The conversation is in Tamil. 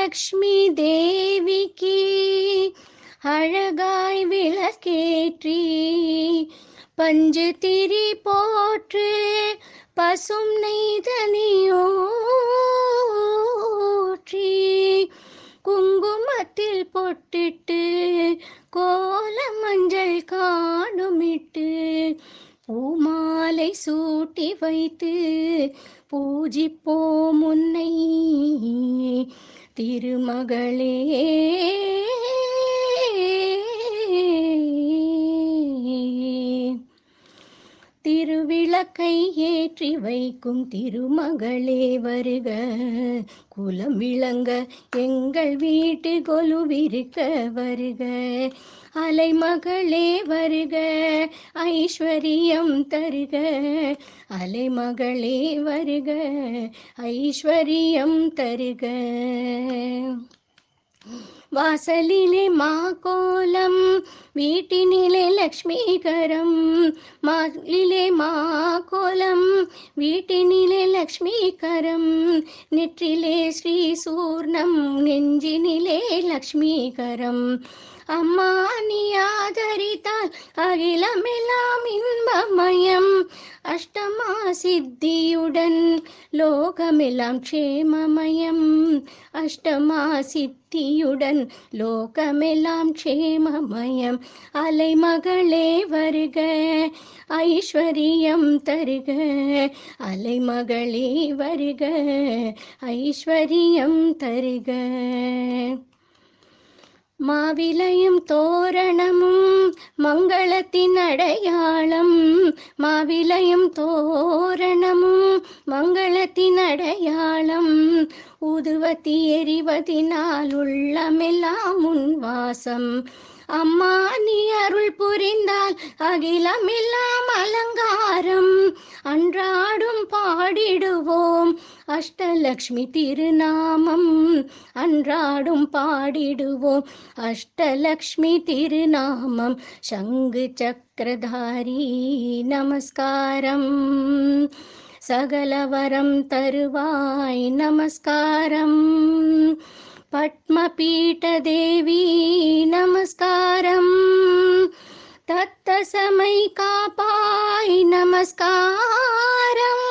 லக்ஷ்மி தேவிக்கு அழகாய் விளக்கேற்றி பஞ்சு திரி போற்று பசும் நெய்தனியோற்றி குங்குமத்தில் பொட்டிட்டு கோல மஞ்சள் காணுமிட்டு பூமாலை சூட்டி வைத்து பூஜிப்போம் உன்னை திருமகளே திருவிளக்கை ஏற்றி வைக்கும் திருமகளே வருக குலம் விளங்க எங்கள் வீட்டு கொலுவிருக்க வருக அலைமகளே வருக ஐஸ்வர்யம் தருக அலைமகளே வருக ஐஸ்வர்யம் தருக வாசலிலே மா கோலம் வீட்டினிலே லக்ஷ்மீகரம் மாலிலே மா கோலம் வீட்டினிலே லக்ஷ்மீகரம் நெற்றிலே ஸ்ரீ சூர்ணம் நெஞ்சினிலே லக்ஷ்மீகரம் அம்மா நீ ஆதரித்தால் அகிலமெல்லாம் இன்பமயம் அஷ்டமா சித்தியுடன் லோகமெல்லாம் க்ஷேமமயம் அஷ்டமா சித்தியுடன் லோகமெல்லாம் க்ஷேமமயம் அலைமகளே வருக ஐஸ்வர்யம் தருக அலைமகளே வருக ஐஸ்வர்யம் தருக மாவிலையும் தோரணமும் மங்களத்தின் அடையாளம் மாவிலையும் தோரணமும் மங்களத்தின் அடையாளம் ஊதுவத்தி எரிவதினால் உள்ளமெல்லாம் உன் வாசம் அம்மா நீ அருள் புரிந்தால் அகிலமெல்லாம் அலங்காரம் அன்றாடும் பாடிடுவோம் அஷ்டலக்ஷ்மி திருநாமம் அன்றாடும் பாடிடுவோம் அஷ்டலக்ஷ்மி திருநாமம் சங்கு சக்கரதாரி நமஸ்காரம் சகலவரம் தருவாய் நமஸ்காரம் பத்மபீட்டதேவி நமஸ்காரம் தத்தசமை காப்பாய் நமஸ்காரம்